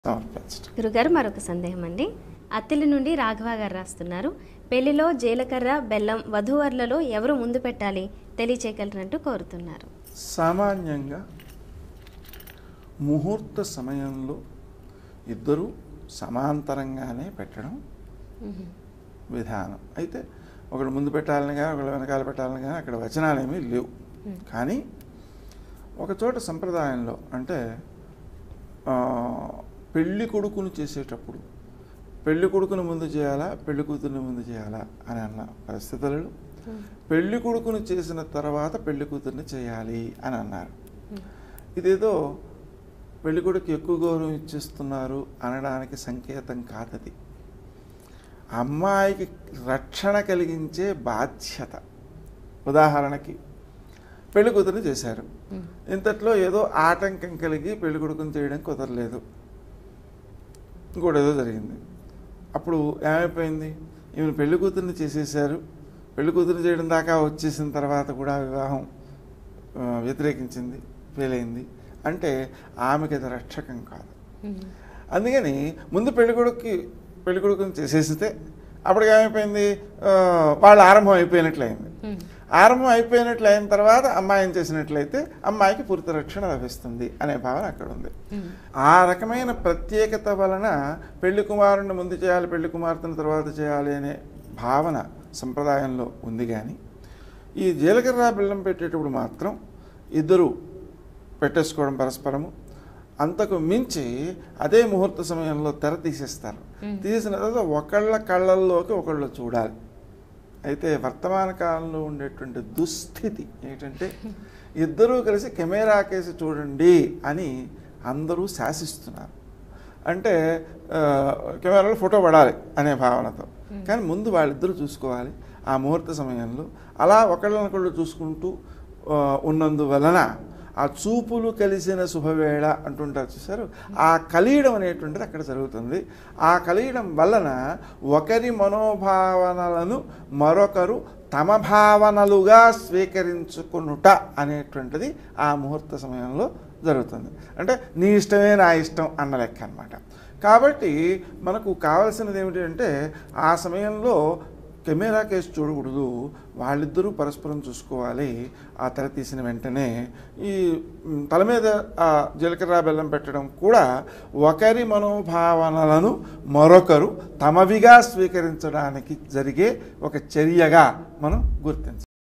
సమర్పించడం గురుగారు మరొక సందేహం అండి అత్తిలి నుండి రాఘవ గారు రాస్తున్నారు పెళ్లిలో జీలకర్ర బెల్లం వధూవరులలో ఎవరు ముందు పెట్టాలి తెలియచేయగలరంటూ కోరుతున్నారు సామాన్యంగా ముహూర్త సమయంలో ఇద్దరు సమాంతరంగానే పెట్టడం విధానం అయితే ఒకడు ముందు పెట్టాలని కానీ ఒకడు వెనకాల పెట్టాలని కానీ అక్కడ వచనాలు ఏమీ లేవు కానీ ఒక చోట సంప్రదాయంలో అంటే ఆ, పెళ్లి కొడుకును చేసేటప్పుడు పెళ్లి కొడుకును ముందు చేయాలా పెళ్లి కూతురుని ముందు చేయాలా అని అన్న పరిస్థితులలో పెళ్లి కొడుకును చేసిన తర్వాత పెళ్లి కూతుర్ని చేయాలి అని అన్నారు ఇదేదో పెళ్లి కొడుకు ఎక్కువ గౌరవం ఇచ్చేస్తున్నారు అనడానికి సంకేతం కాదది అమ్మాయికి రక్షణ కలిగించే బాధ్యత ఉదాహరణకి పెళ్లి కూతుర్ని చేశారు ఇంతట్లో ఏదో ఆటంకం కలిగి పెళ్లి కొడుకుని చేయడం కుదరలేదు ఇంకోటి ఏదో జరిగింది అప్పుడు ఏమైపోయింది ఈమెను పెళ్లి కూతుర్ని చేసేసారు పెళ్లి కూతుర్ని చేయడం దాకా వచ్చేసిన తర్వాత కూడా వివాహం ఆ, వ్యతిరేకించింది ఫెయిల్ అయింది అంటే ఆమెకి అది రక్షకం కాదు అందుకని ముందు పెళ్ళికొడుక్కి పెళ్ళికొడుకుని చేసేస్తే అప్పటికి ఏమైపోయింది ఆ, వాళ్ళు ఆరంభం అయిపోయినట్లయింది ఆరంభం అయిపోయినట్లు అయిన తర్వాత అమ్మాయిని చేసినట్లయితే అమ్మాయికి పూర్తి రక్షణ లభిస్తుంది అనే భావన అక్కడ ఉంది ఆ రకమైన ప్రత్యేకత వలన పెళ్లి కుమారుని ముందు చేయాలి పెళ్లి కుమార్తెను తర్వాత చేయాలి అనే భావన సంప్రదాయంలో ఉంది కానీ ఈ జీలకర్ర బెల్లం పెట్టేటప్పుడు మాత్రం ఇద్దరు పెట్టేసుకోవడం పరస్పరము అంతకు మించి అదే ముహూర్త సమయంలో తెర తీసేస్తారు తీసిన తర్వాత ఒకళ్ళ కళ్ళల్లోకి ఒకళ్ళు చూడాలి అయితే వర్తమాన కాలంలో ఉండేటువంటి దుస్థితి ఏంటంటే ఇద్దరూ కలిసి కెమెరా కేసి చూడండి అని అందరూ శాసిస్తున్నారు అంటే ఆ, కెమెరాలో ఫోటో పడాలి అనే భావనతో కానీ ముందు వాళ్ళిద్దరూ చూసుకోవాలి ఆ ముహూర్త సమయంలో అలా ఒకళ్ళనొకళ్ళు చూసుకుంటూ ఆ, ఉన్నందువలన ఆ చూపులు కలిసిన శుభవేళ అంటుంటారు చూసారు ఆ కలియడం అనేటువంటిది అక్కడ జరుగుతుంది ఆ కలియడం వలన ఒకరి మనోభావనలను మరొకరు తమ భావనలుగా స్వీకరించుకునుట అనేటువంటిది ఆ ముహూర్త సమయంలో జరుగుతుంది అంటే నీ ఇష్టమే నా ఇష్టం అన్న లెక్క అనమాట కాబట్టి మనకు కావలసినది ఏమిటి అంటే ఆ సమయంలో కెమెరా కేసు చూడకూడదు వాళ్ళిద్దరూ పరస్పరం చూసుకోవాలి ఆ తెర తీసిన వెంటనే ఈ మ్, తల మీద ఆ జీలకర్ర బెల్లం పెట్టడం కూడా ఒకరి మనోభావనలను మరొకరు తమవిగా స్వీకరించడానికి జరిగే ఒక చర్యగా మనం గుర్తించాలి